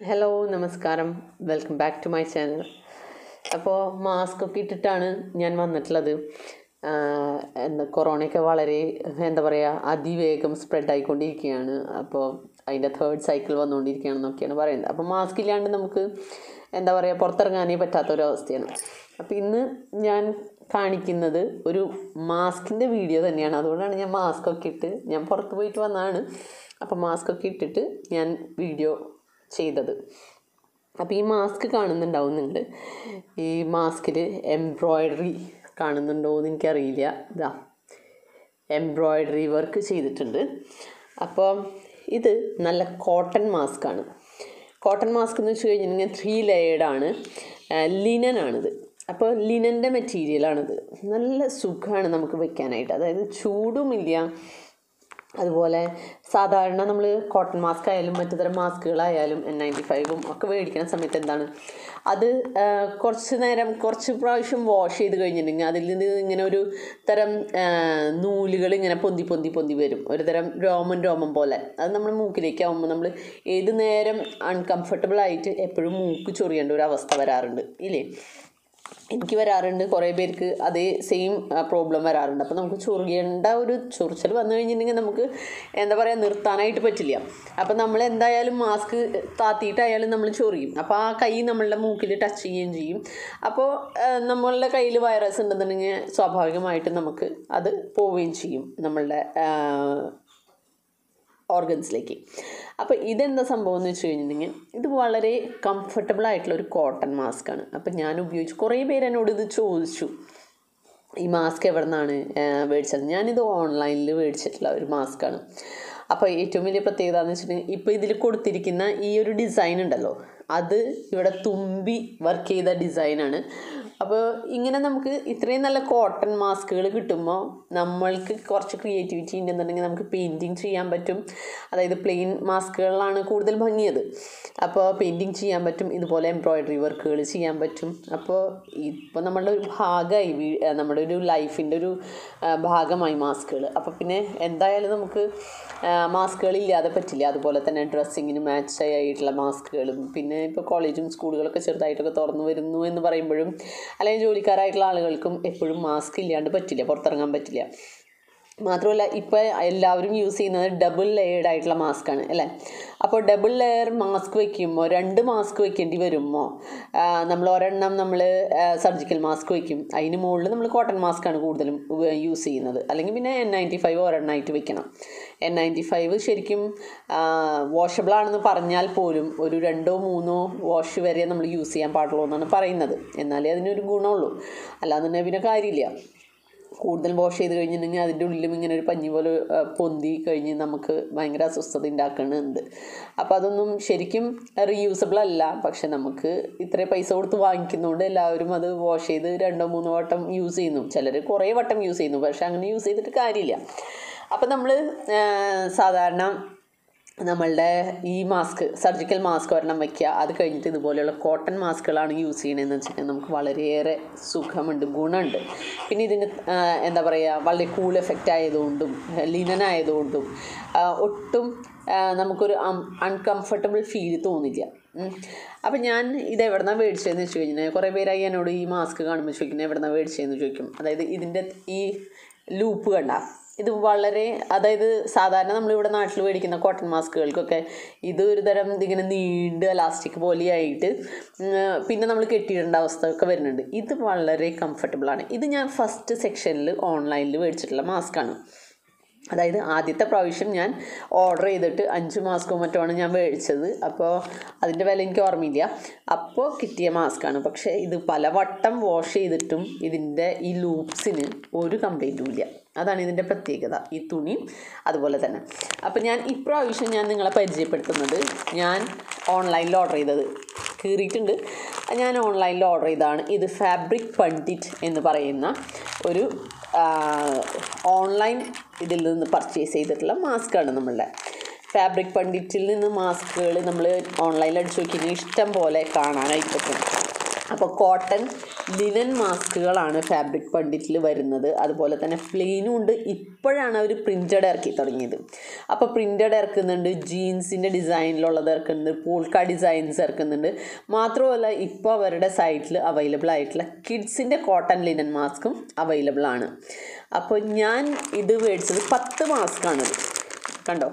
Hello നമസ്കാരം welcome back to my channel അപ്പോൾ mask ഒക്കെ ഇട്ടിട്ടാണ് ഞാൻ വന്നിട്ടുള്ളത് ആഹ് എന്താ കൊറോണയൊക്കെ വളരെ എന്താ പറയുക അതിവേഗം സ്പ്രെഡ് ആയിക്കൊണ്ടിരിക്കുകയാണ് അപ്പോൾ അതിൻ്റെ തേർഡ് സൈക്കിൾ വന്നുകൊണ്ടിരിക്കുകയാണെന്നൊക്കെയാണ് പറയുന്നത് അപ്പോൾ മാസ്ക് ഇല്ലാണ്ട് നമുക്ക് എന്താ പറയുക പുറത്തിറങ്ങാനേ പറ്റാത്തൊരവസ്ഥയാണ് അപ്പോൾ ഇന്ന് ഞാൻ കാണിക്കുന്നത് ഒരു മാസ്കിൻ്റെ വീഡിയോ തന്നെയാണ് അതുകൊണ്ടാണ് ഞാൻ മാസ്ക് ഒക്കെ ഇട്ട് ഞാൻ പുറത്ത് പോയിട്ട് വന്നതാണ് അപ്പോൾ മാസ്ക് ഒക്കെ ഇട്ടിട്ട് ഞാൻ വീഡിയോ ചെയ്തത് അപ്പോൾ ഈ മാസ്ക് കാണുന്നുണ്ടാവും നിങ്ങൾ ഈ മാസ്കിൽ എംബ്രോയ്ഡറി കാണുന്നുണ്ടോ എന്ന് എനിക്കറിയില്ല ഇതാ എംബ്രോയ്ഡറി വർക്ക് ചെയ്തിട്ടുണ്ട് അപ്പോൾ ഇത് നല്ല കോട്ടൺ മാസ്ക് ആണ് കോട്ടൺ മാസ്ക് എന്ന് വെച്ച് കഴിഞ്ഞിട്ടുണ്ടെങ്കിൽ ത്രീ ലെയേർഡാണ് ലിനൻ ആണിത് അപ്പോൾ ലിനൻ്റെ മെറ്റീരിയലാണിത് നല്ല സുഖമാണ് നമുക്ക് വെക്കാനായിട്ട് അതായത് ചൂടുമില്ല അതുപോലെ സാധാരണ നമ്മൾ കോട്ടൺ മാസ്ക് ആയാലും മറ്റു തരം മാസ്കുകളായാലും എൻ നയൻറ്റി ഫൈവും ഒക്കെ മേടിക്കുന്ന സമയത്ത് എന്താണ് അത് ആ, കുറച്ച് നേരം കുറച്ച് പ്രാവശ്യം വാഷ് ചെയ്ത് കഴിഞ്ഞിട്ടുണ്ടെങ്കിൽ അതിൽ നിന്ന് ഇങ്ങനെ ഒരു തരം നൂലുകൾ ഇങ്ങനെ പൊന്തി പൊന്തി പൊന്തി വരും ഒരു തരം രോമം രോമം പോലെ അത് നമ്മൾ മൂക്കിലേക്ക് ആകുമ്പോൾ നമ്മൾ ഏത് നേരം അൺകംഫർട്ടബിൾ ആയിട്ട് എപ്പോഴും മൂക്ക് ചൊറിയേണ്ട ഒരു അവസ്ഥ വരാറുണ്ട് ഇല്ലേ എനിക്ക് വരാറുണ്ട് കുറേ പേർക്ക് അതേ സെയിം പ്രോബ്ലം വരാറുണ്ട് അപ്പോൾ നമുക്ക് ചൊറിയേണ്ട ഒരു ചൊറിച്ചൽ വന്നു കഴിഞ്ഞിട്ടുണ്ടെങ്കിൽ നമുക്ക് എന്താ പറയുക നിർത്താനായിട്ട് പറ്റില്ല അപ്പോൾ നമ്മൾ എന്തായാലും മാസ്ക് താത്തിയിട്ടായാലും നമ്മൾ ചൊറിയും അപ്പോൾ ആ കൈ നമ്മളുടെ മൂക്കിൽ ടച്ച് ചെയ്യുകയും ചെയ്യും അപ്പോൾ ആ, നമ്മളുടെ കയ്യിൽ വൈറസ് ഉണ്ടെന്നുണ്ടെങ്കിൽ സ്വാഭാവികമായിട്ടും നമുക്ക് അത് പോവുകയും ചെയ്യും നമ്മളുടെ ആ, ഓർഗൻസിലേക്ക് അപ്പോൾ ഇതെന്താ സംഭവം എന്ന് വെച്ച് കഴിഞ്ഞിട്ടുണ്ടെങ്കിൽ ഇത് വളരെ കംഫർട്ടബിൾ ആയിട്ടുള്ള ഒരു കോട്ടൺ മാസ്ക് ആണ് അപ്പം ഞാൻ ഉപയോഗിച്ചു കുറേ പേര് എന്നോട് ഇത് ചോദിച്ചു ഈ മാസ്ക് എവിടെ നിന്നാണ് മേടിച്ചത് ഞാനിത് ഓൺലൈനിൽ മേടിച്ചിട്ടുള്ള ഒരു മാസ്കാണ് അപ്പോൾ ഏറ്റവും വലിയ പ്രത്യേകത എന്ന് വെച്ചിട്ടുണ്ടെങ്കിൽ ഇപ്പോൾ ഇതിൽ കൊടുത്തിരിക്കുന്ന ഈ ഒരു ഡിസൈൻ ഉണ്ടല്ലോ അത് ഇവിടെ തുമ്പി വർക്ക് ചെയ്ത ഡിസൈനാണ് അപ്പോൾ ഇങ്ങനെ നമുക്ക് ഇത്രയും നല്ല കോട്ടൺ മാസ്കുകൾ കിട്ടുമ്പോൾ നമ്മൾക്ക് കുറച്ച് ക്രിയേറ്റിവിറ്റി ഉണ്ടെന്നുണ്ടെങ്കിൽ നമുക്ക് പെയിൻറ്റിങ് ചെയ്യാൻ പറ്റും അതായത് പ്ലെയിൻ മാസ്കുകളിലാണ് കൂടുതൽ ഭംഗിയത് അപ്പോൾ പെയിൻറ്റിങ് ചെയ്യാൻ പറ്റും ഇതുപോലെ എംബ്രോയ്ഡറി വർക്കുകൾ ചെയ്യാൻ പറ്റും അപ്പോൾ ഇപ്പോൾ നമ്മളുടെ ഒരു ഭാഗമായി വീ- ആ, നമ്മുടെ ഒരു ലൈഫിൻ്റെ ഒരു ആ, ഭാഗമായി മാസ്കുകൾ അപ്പോൾ പിന്നെ എന്തായാലും നമുക്ക് മാസ്കുകൾ ഇല്ലാതെ പറ്റില്ല അതുപോലെ തന്നെ ഡ്രസ്സിങ്ങിന് മാച്ച് ആയിട്ടുള്ള മാസ്കുകളും പിന്നെ ഇപ്പോൾ കോളേജും സ്കൂളുകളൊക്കെ ചെറുതായിട്ടൊക്കെ തുറന്നു വരുന്നു എന്ന് പറയുമ്പോഴും അല്ലെങ്കിൽ ജോലിക്കാരായിട്ടുള്ള ആളുകൾക്കും എപ്പോഴും മാസ്ക് ഇല്ലാണ്ട് പറ്റില്ല പുറത്തിറങ്ങാൻ പറ്റില്ല മാത്രമല്ല ഇപ്പോൾ എല്ലാവരും യൂസ് ചെയ്യുന്നത് ഡബിൾ ലെയേർഡ് ആയിട്ടുള്ള മാസ്ക് ആണ് അല്ലേ അപ്പോൾ ഡബിൾ ലെയർ മാസ്ക് വെക്കുമ്പോൾ രണ്ട് മാസ്ക് വെക്കേണ്ടി വരുമ്പോൾ നമ്മൾ ഒരെണ്ണം നമ്മൾ സർജിക്കൽ മാസ്ക് വെക്കും അതിന് മുകളിൽ നമ്മൾ കോട്ടൺ മാസ്ക് ആണ് കൂടുതലും യൂസ് ചെയ്യുന്നത് അല്ലെങ്കിൽ പിന്നെ എൻ നയൻറ്റി ഫൈവ് ഒരെണ്ണമായിട്ട് വെക്കണം എൻ നയൻറ്റി ഫൈവ് ശരിക്കും വാഷബിൾ ആണെന്ന് പറഞ്ഞാൽ പോലും ഒരു രണ്ടോ മൂന്നോ വാഷ് വരെ നമ്മൾ യൂസ് ചെയ്യാൻ പാടുള്ളൂ എന്നാണ് പറയുന്നത് എന്നാലേ അതിനൊരു ഗുണമുള്ളൂ അല്ലാന്നുണ്ടെങ്കിൽ പിന്നെ കാര്യമില്ല കൂടുതൽ വാഷ് ചെയ്ത് കഴിഞ്ഞിട്ടുണ്ടെങ്കിൽ അതിൻ്റെ ഉള്ളിലും ഇങ്ങനെ ഒരു പഞ്ഞി പോലെ ആ, പൊന്തി കഴിഞ്ഞ് നമുക്ക് ഭയങ്കര അസ്വസ്ഥത ഉണ്ടാക്കുന്നുണ്ട് അപ്പോൾ അതൊന്നും ശരിക്കും റീയൂസബിൾ അല്ല പക്ഷെ നമുക്ക് ഇത്രയും പൈസ കൊടുത്ത് വാങ്ങിക്കുന്നതുകൊണ്ട് എല്ലാവരും അത് വാഷ് ചെയ്ത് രണ്ടോ മൂന്നോ വട്ടം യൂസ് ചെയ്യുന്നു ചിലർ കുറേ വട്ടം യൂസ് ചെയ്യുന്നു പക്ഷെ അങ്ങനെ യൂസ് ചെയ്തിട്ട് കാര്യമില്ല അപ്പോൾ നമ്മൾ സാധാരണ നമ്മളുടെ ഈ മാസ്ക് സർജിക്കൽ മാസ്ക് ഒരെണ്ണം വയ്ക്കുക അത് കഴിഞ്ഞിട്ട് ഇതുപോലെയുള്ള കോട്ടൺ മാസ്കുകളാണ് യൂസ് ചെയ്യണതെന്ന് വെച്ചിട്ടുണ്ടെങ്കിൽ നമുക്ക് വളരെയേറെ സുഖമുണ്ട് ഗുണമുണ്ട് പിന്നെ ഇതിന് ആ, എന്താ പറയുക വളരെ കൂൾ എഫക്റ്റ് ആയതുകൊണ്ടും ലിനൻ ആയതുകൊണ്ടും ആ, ഒട്ടും ആ, നമുക്കൊരു അൺകംഫർട്ടബിൾ ഫീൽ തോന്നില്ല ഉം. അപ്പം ഞാൻ ഇത് എവിടെന്നാണ് മേടിച്ചതെന്ന് വെച്ച് കഴിഞ്ഞാൽ കുറേ പേരായി എന്നോട് ഈ മാസ്ക് കാണുമ്പോൾ ചോദിക്കുന്നത് എവിടെന്നാണ് മേടിച്ചതെന്ന് ചോദിക്കും അതായത് ഇതിൻ്റെ ഈ ലൂപ്പ് കണ്ട ഇത് വളരെ അതായത് സാധാരണ നമ്മളിവിടെ നാട്ടിൽ മേടിക്കുന്ന കോട്ടൺ മാസ്കുകൾക്കൊക്കെ ഇത് ഒരു തരം ഇതിങ്ങനെ നീണ്ട് എലാസ്റ്റിക് പോലെയായിട്ട് ഉം, പിന്നെ നമ്മൾ കെട്ടിയിടേണ്ട അവസ്ഥ ഒക്കെ വരുന്നുണ്ട് ഇത് വളരെ കംഫർട്ടബിളാണ് ഇത് ഞാൻ ഫസ്റ്റ് സെക്ഷനിൽ ഓൺലൈനിൽ മേടിച്ചിട്ടുള്ള മാസ്കാണ് അതായത് ആദ്യത്തെ പ്രാവശ്യം ഞാൻ ഓർഡർ ചെയ്തിട്ട് അഞ്ച് മാസ്കോ മറ്റോ ആണ് ഞാൻ മേടിച്ചത് അപ്പോൾ അതിൻ്റെ വില എനിക്ക് ഓർമ്മയില്ല അപ്പോൾ കിട്ടിയ മാസ്കാണ് പക്ഷേ ഇത് പലവട്ടം വാഷ് ചെയ്തിട്ടും ഇതിൻ്റെ ഈ ലൂപ്സിന് ഒരു കംപ്ലൈൻറ്റും ഇല്ല അതാണ് ഇതിൻ്റെ പ്രത്യേകത ഈ തുണിയും അതുപോലെ തന്നെ അപ്പോൾ ഞാൻ ഇപ്രാവശ്യം ഞാൻ നിങ്ങളെ പരിചയപ്പെടുത്തുന്നത് ഞാൻ ഓൺലൈനിൽ ഓർഡർ ചെയ്തത് കീറിയിട്ടുണ്ട് ഞാൻ ഓൺലൈനിൽ ഓർഡർ ചെയ്തതാണ് ഇത് ഫാബ്രിക് പണ്ഡിറ്റ് എന്ന് പറയുന്ന ഒരു ഓൺലൈൻ ഇതിൽ നിന്ന് പർച്ചേസ് ചെയ്തിട്ടുള്ള മാസ്കാണ് നമ്മളുടെ ഫാബ്രിക് പണ്ഡിറ്റിൽ നിന്ന് മാസ്കുകൾ നമ്മൾ ഓൺലൈനിൽ അടിച്ചു നോക്കിയാൽ ഇഷ്ടം പോലെ കാണാനായിട്ട് പറ്റും അപ്പോൾ കോട്ടൺ ലിനൻ മാസ്കുകളാണ് ഫാബ്രിക് പണ്ഡിറ്റിൽ വരുന്നത് അതുപോലെ തന്നെ പ്ലെയിനും ഉണ്ട് ഇപ്പോഴാണ് അവർ പ്രിൻറ്റഡ് ഇറക്കി തുടങ്ങിയത് അപ്പോൾ പ്രിൻറ്റഡ് ഇറക്കുന്നുണ്ട് ജീൻസിൻ്റെ ഡിസൈനിലുള്ളത് ഇറക്കുന്നുണ്ട് പോൾക്ക ഡിസൈൻസ് ഇറക്കുന്നുണ്ട് മാത്രമല്ല ഇപ്പോൾ അവരുടെ സൈറ്റിൽ അവൈലബിൾ ആയിട്ടുള്ള കിഡ്സിൻ്റെ കോട്ടൺ ലിനൻ മാസ്കും അവൈലബിൾ ആണ് അപ്പോൾ ഞാൻ ഇത് മേടിച്ചത് പത്ത് മാസ്കാണിത് കണ്ടോ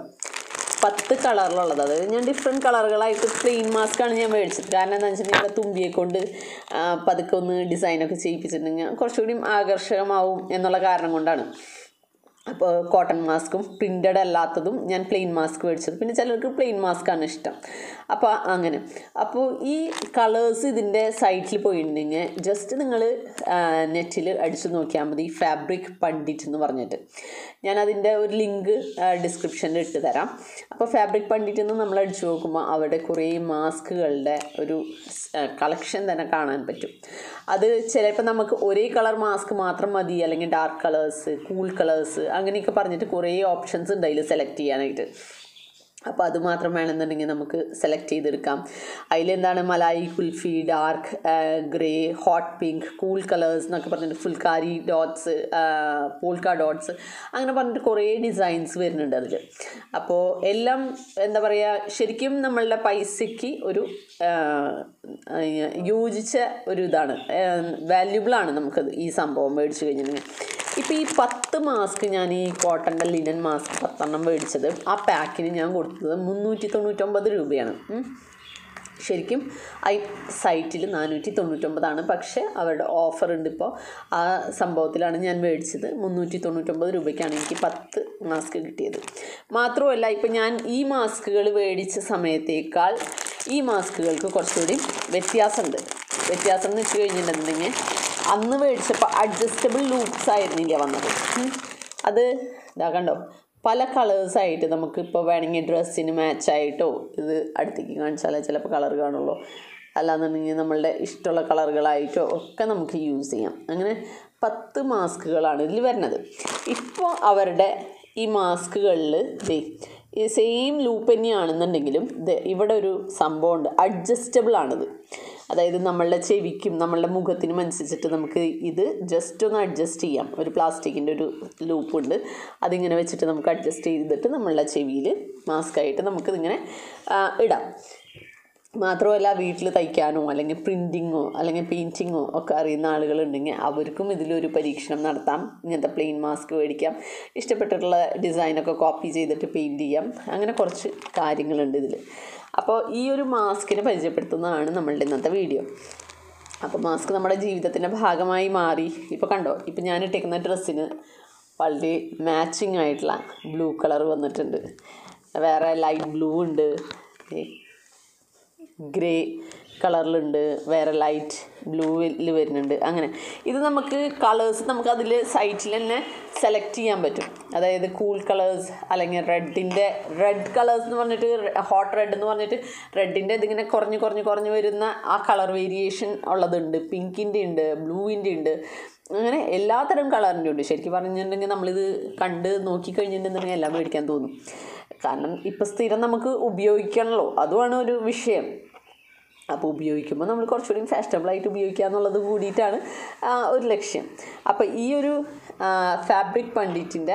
പത്ത് കളറിലുള്ളത് അതായത് ഞാൻ ഡിഫറെൻറ്റ് കളറുകളായിട്ട് പ്ലെയിൻ മാസ്കാണ് ഞാൻ മേടിച്ചത് കാരണം എന്താണെന്ന് വെച്ചിട്ടുണ്ടെങ്കിൽ തുമ്പിയെ കൊണ്ട് ആ, പതുക്കെ ഒന്ന് ഡിസൈനൊക്കെ ചെയ്യിപ്പിച്ചിട്ടുണ്ടെങ്കിൽ കുറച്ചുകൂടി ആകർഷകമാവും എന്നുള്ള കാരണം കൊണ്ടാണ് അപ്പോൾ കോട്ടൺ മാസ്കും പ്രിൻറ്റഡ് അല്ലാത്തതും ഞാൻ പ്ലെയിൻ മാസ്ക് മേടിച്ചത് പിന്നെ ചിലർക്ക് പ്ലെയിൻ മാസ്കാണ് ഇഷ്ടം അപ്പോൾ അങ്ങനെ അപ്പോൾ ഈ കളേഴ്സ് ഇതിൻ്റെ സൈറ്റിൽ പോയിട്ടുണ്ടെങ്കിൽ ജസ്റ്റ് നിങ്ങൾ നെറ്റിൽ അടിച്ചു നോക്കിയാൽ മതി ഫാബ്രിക് പണ്ഡിറ്റ് എന്ന് പറഞ്ഞിട്ട് ഞാൻ അതിൻ്റെ ഒരു ലിങ്ക് ഡിസ്ക്രിപ്ഷനിൽ ഇട്ട് തരാം അപ്പോൾ ഫാബ്രിക് പണ്ഡിറ്റ് എന്ന് നമ്മൾ അടിച്ചു നോക്കുമ്പോൾ അവിടെ കുറേ മാസ്കുകളുടെ ഒരു കളക്ഷൻ തന്നെ കാണാൻ പറ്റും അത് ചിലപ്പോൾ നമുക്ക് ഒരേ കളർ മാസ്ക് മാത്രം മതി അല്ലെങ്കിൽ ഡാർക്ക് കളേഴ്സ് കൂൾ കളേഴ്സ് അങ്ങനെയൊക്കെ പറഞ്ഞിട്ട് കുറേ ഓപ്ഷൻസ് ഉണ്ട് അതിൽ സെലക്ട് ചെയ്യാനായിട്ട് അപ്പോൾ അത് മാത്രം വേണമെന്നുണ്ടെങ്കിൽ നമുക്ക് സെലക്ട് ചെയ്തെടുക്കാം അതിലെന്താണ് malai kulfi dark grey hot pink cool colours എന്നൊക്കെ പറഞ്ഞിട്ട് ഫുൽക്കാരി ഡോട്ട്സ് പോൾക്ക ഡോട്ട്സ് അങ്ങനെ പറഞ്ഞിട്ട് കുറേ ഡിസൈൻസ് വരുന്നുണ്ട് അതിൽ അപ്പോൾ എല്ലാം എന്താ പറയുക ശരിക്കും നമ്മളുടെ പൈസയ്ക്ക് ഒരു ആ, ആ, യോജിച്ച ഒരു ഇതാണ് വാല്യുബിളാണ് നമുക്കത് ഈ സംഭവം മേടിച്ചു കഴിഞ്ഞിട്ടുണ്ടെങ്കിൽ ഇപ്പോൾ ഈ പത്ത് മാസ്ക് ഞാൻ ഈ കോട്ടൻ്റെ ലിനൻ മാസ്ക് പത്തെണ്ണം മേടിച്ചത് ആ പാക്കിന് ഞാൻ കൊടുത്തത് മുന്നൂറ്റി തൊണ്ണൂറ്റൊമ്പത് രൂപയാണ് ഉം. ശരിക്കും ഐ സൈറ്റിൽ നാനൂറ്റി തൊണ്ണൂറ്റൊമ്പതാണ് പക്ഷേ അവരുടെ ഓഫർ ഉണ്ട് ഇപ്പോൾ ആ സംഭവത്തിലാണ് ഞാൻ മേടിച്ചത് മുന്നൂറ്റി തൊണ്ണൂറ്റൊമ്പത് രൂപയ്ക്കാണ് എനിക്ക് പത്ത് മാസ്ക് കിട്ടിയത് മാത്രമല്ല ഇപ്പം ഞാൻ ഈ മാസ്കുകൾ മേടിച്ച സമയത്തേക്കാൾ ഈ മാസ്കുകൾക്ക് കുറച്ചുകൂടി വ്യത്യാസമുണ്ട് വ്യത്യാസം എന്ന് വെച്ച് കഴിഞ്ഞിട്ടുണ്ടെങ്കിൽ അന്ന് മേടിച്ചപ്പോൾ അഡ്ജസ്റ്റബിൾ ലൂപ്സ് ആയിരുന്നില്ല വന്നത് ഉം. അത് ഇതാ കണ്ടോ പല കളേഴ്സായിട്ട് നമുക്ക് ഇപ്പോൾ വേണമെങ്കിൽ ഡ്രസ്സിന് മാച്ചായിട്ടോ ഇത് അടുത്തേക്ക് കാണിച്ചാലേ ചിലപ്പോൾ കളർ കാണുള്ളൂ അല്ലാന്നുണ്ടെങ്കിൽ നമ്മളുടെ ഇഷ്ടമുള്ള കളറുകളായിട്ടോ ഒക്കെ നമുക്ക് യൂസ് ചെയ്യാം അങ്ങനെ പത്ത് മാസ്കുകളാണ് ഇതിൽ വരുന്നത് ഇപ്പോൾ അവരുടെ ഈ മാസ്കുകളിൽ ദേ ഈ സെയിം ലൂപ്പ് തന്നെയാണെന്നുണ്ടെങ്കിലും ദേ ഇവിടെ ഒരു സംഭവമുണ്ട് അഡ്ജസ്റ്റബിൾ ആണിത് അതായത് നമ്മളുടെ ചെവിക്കും നമ്മളുടെ മുഖത്തിനും അനുസരിച്ചിട്ട് നമുക്ക് ഇത് ജസ്റ്റ് ഒന്ന് അഡ്ജസ്റ്റ് ചെയ്യാം ഒരു പ്ലാസ്റ്റിക്കിൻ്റെ ഒരു ലൂപ്പ് ഉണ്ട് അതിങ്ങനെ വെച്ചിട്ട് നമുക്ക് അഡ്ജസ്റ്റ് ചെയ്തിട്ട് നമ്മളുടെ ചെവിയിൽ മാസ്കായിട്ട് നമുക്കിതിങ്ങനെ ആ, ഇടാം മാത്രമല്ല വീട്ടിൽ തയ്ക്കാനോ അല്ലെങ്കിൽ പ്രിൻറ്റിങ്ങോ അല്ലെങ്കിൽ പെയിൻറ്റിങ്ങോ ഒക്കെ അറിയുന്ന ആളുകളുണ്ടെങ്കിൽ അവർക്കും ഇതിലൊരു പരീക്ഷണം നടത്താം ഇങ്ങനത്തെ പ്ലെയിൻ മാസ്ക് മേടിക്കാം ഇഷ്ടപ്പെട്ടിട്ടുള്ള ഡിസൈനൊക്കെ കോപ്പി ചെയ്തിട്ട് പെയിൻറ്റ് ചെയ്യാം അങ്ങനെ കുറച്ച് കാര്യങ്ങളുണ്ട് ഇതിൽ അപ്പോൾ ഈ ഒരു മാസ്കിനെ പരിചയപ്പെടുത്തുന്നതാണ് നമ്മളുടെ ഇന്നത്തെ വീഡിയോ അപ്പോൾ മാസ്ക് നമ്മുടെ ജീവിതത്തിൻ്റെ ഭാഗമായി മാറി ഇപ്പോൾ കണ്ടോ ഇപ്പോൾ ഞാൻ ഇട്ടേക്കുന്ന ഡ്രസ്സിന് വളരെ മാച്ചിങ് ആയിട്ടുള്ള ബ്ലൂ കളർ വന്നിട്ടുണ്ട് വേറെ ലൈറ്റ് ബ്ലൂ ഉണ്ട് ദേ ഗ്രേ കളറിലുണ്ട് വേറെ ലൈറ്റ് ബ്ലൂവിൽ വരുന്നുണ്ട് അങ്ങനെ ഇത് നമുക്ക് കളേഴ്സ് നമുക്ക് അതിൽ സൈറ്റിൽ തന്നെ സെലക്ട് ചെയ്യാൻ പറ്റും അതായത് കൂൾ കളേഴ്സ് അല്ലെങ്കിൽ റെഡിൻ്റെ റെഡ് കളേഴ്സ് എന്ന് പറഞ്ഞിട്ട് ഹോട്ട് റെഡ് എന്ന് പറഞ്ഞിട്ട് റെഡിൻ്റെ ഇതിങ്ങനെ കുറഞ്ഞ് കുറഞ്ഞ് കുറഞ്ഞ് വരുന്ന ആ കളർ വേരിയേഷൻ ഉള്ളതുണ്ട് പിങ്കിൻ്റെ ഉണ്ട് ബ്ലൂവിൻ്റെ ഉണ്ട് അങ്ങനെ എല്ലാത്തരം കളറിൻ്റെ ഉണ്ട് ശരിക്കും പറഞ്ഞിട്ടുണ്ടെങ്കിൽ നമ്മളിത് കണ്ട് നോക്കിക്കഴിഞ്ഞിട്ടുണ്ടെന്നുണ്ടെങ്കിൽ എല്ലാം മേടിക്കാൻ തോന്നും കാരണം ഇപ്പം സ്ഥിരം നമുക്ക് ഉപയോഗിക്കണമല്ലോ അതുമാണ് ഒരു വിഷയം അപ്പോൾ ഉപയോഗിക്കുമ്പോൾ നമ്മൾ കുറച്ചുകൂടി ഫാഷനബിളായിട്ട് ഉപയോഗിക്കുക എന്നുള്ളത് കൂടിയിട്ടാണ് ആ, ഒരു ലക്ഷ്യം അപ്പോൾ ഈ ഒരു ഫാബ്രിക് പണ്ഡിറ്റിൻ്റെ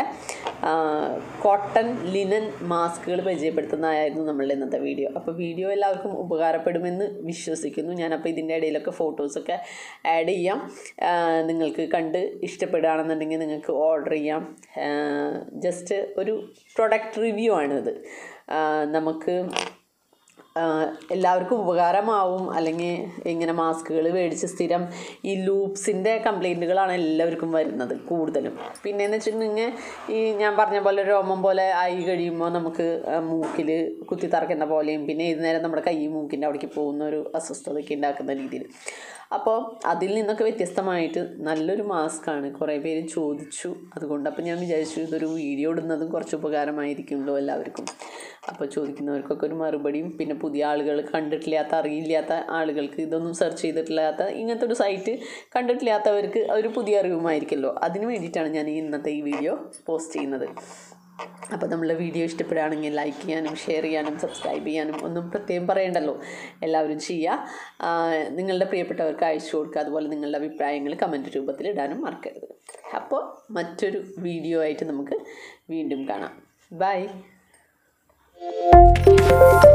കോട്ടൺ ലിനൻ മാസ്കുകൾ പരിചയപ്പെടുത്തുന്നതായിരുന്നു നമ്മളുടെ ഇന്നത്തെ വീഡിയോ അപ്പോൾ വീഡിയോ എല്ലാവർക്കും ഉപകാരപ്പെടുമെന്ന് വിശ്വസിക്കുന്നു ഞാനപ്പോൾ ഇതിൻ്റെ ഇടയിലൊക്കെ ഫോട്ടോസൊക്കെ ആഡ് ചെയ്യാം ആ, നിങ്ങൾക്ക് കണ്ട് ഇഷ്ടപ്പെടുകയാണെന്നുണ്ടെങ്കിൽ നിങ്ങൾക്ക് ഓർഡർ ചെയ്യാം ജസ്റ്റ് ഒരു പ്രൊഡക്റ്റ് റിവ്യൂ ആണിത് ആ, നമുക്ക് ആഹ് എല്ലാവർക്കും ഉപകാരമാവും അല്ലെങ്കിൽ ഇങ്ങനെ മാസ്കുകൾ മേടിച്ച് സ്ഥിരം ഈ ലൂപ്സിൻ്റെ കംപ്ലൈൻറ്റുകളാണ് എല്ലാവർക്കും വരുന്നത് കൂടുതലും പിന്നെയെന്ന് വെച്ചിട്ടുണ്ടെങ്കിൽ ഈ ഞാൻ പറഞ്ഞ പോലെ രോമം പോലെ ആയി കഴിയുമ്പോൾ നമുക്ക് മൂക്കിൽ കുത്തി തറക്കുന്ന പോലെയും പിന്നെ ഇത് നേരം നമ്മുടെ കൈ മൂക്കിൻ്റെ അവിടേക്ക് പോകുന്ന ഒരു അസ്വസ്ഥതയൊക്കെ ഉണ്ടാക്കുന്ന രീതിയിൽ അപ്പോൾ അതിൽ നിന്നൊക്കെ വ്യത്യസ്തമായിട്ട് നല്ലൊരു മാസ്കാണ് കുറേ പേര് ചോദിച്ചു അതുകൊണ്ട് അപ്പോൾ ഞാൻ വിചാരിച്ചു ഇതൊരു വീഡിയോ ഇടുന്നതും കുറച്ച് ഉപകാരമായിരിക്കുമല്ലോ എല്ലാവർക്കും അപ്പോൾ ചോദിക്കുന്നവർക്കൊക്കെ ഒരു മറുപടിയും പിന്നെ പുതിയ ആളുകൾ കണ്ടിട്ടില്ലാത്ത അറിയില്ലാത്ത ആളുകൾക്ക് ഇതൊന്നും സെർച്ച് ചെയ്തിട്ടില്ലാത്ത ഇങ്ങനത്തെ ഒരു സൈറ്റ് കണ്ടിട്ടില്ലാത്തവർക്ക് ഒരു പുതിയ അറിവുമായിരിക്കുമല്ലോ അതിന് വേണ്ടിയിട്ടാണ് ഞാൻ ഈ ഇന്നത്തെ ഈ വീഡിയോ പോസ്റ്റ് ചെയ്യുന്നത് അപ്പോൾ നമ്മളെ വീഡിയോ ഇഷ്ടപ്പെടുകയാണെങ്കിൽ ലൈക്ക് ചെയ്യാനും ഷെയർ ചെയ്യാനും സബ്സ്ക്രൈബ് ചെയ്യാനും ഒന്നും പ്രത്യേകം പറയണ്ടല്ലോ എല്ലാവരും ചെയ്യുക ആ, നിങ്ങളുടെ പ്രിയപ്പെട്ടവർക്ക് അയച്ചു കൊടുക്കുക അതുപോലെ നിങ്ങളുടെ അഭിപ്രായങ്ങൾ കമൻറ്റ് രൂപത്തിൽ ഇടാനും മറക്കരുത് അപ്പോൾ മറ്റൊരു വീഡിയോ ആയിട്ട് നമുക്ക് വീണ്ടും കാണാം ബൈ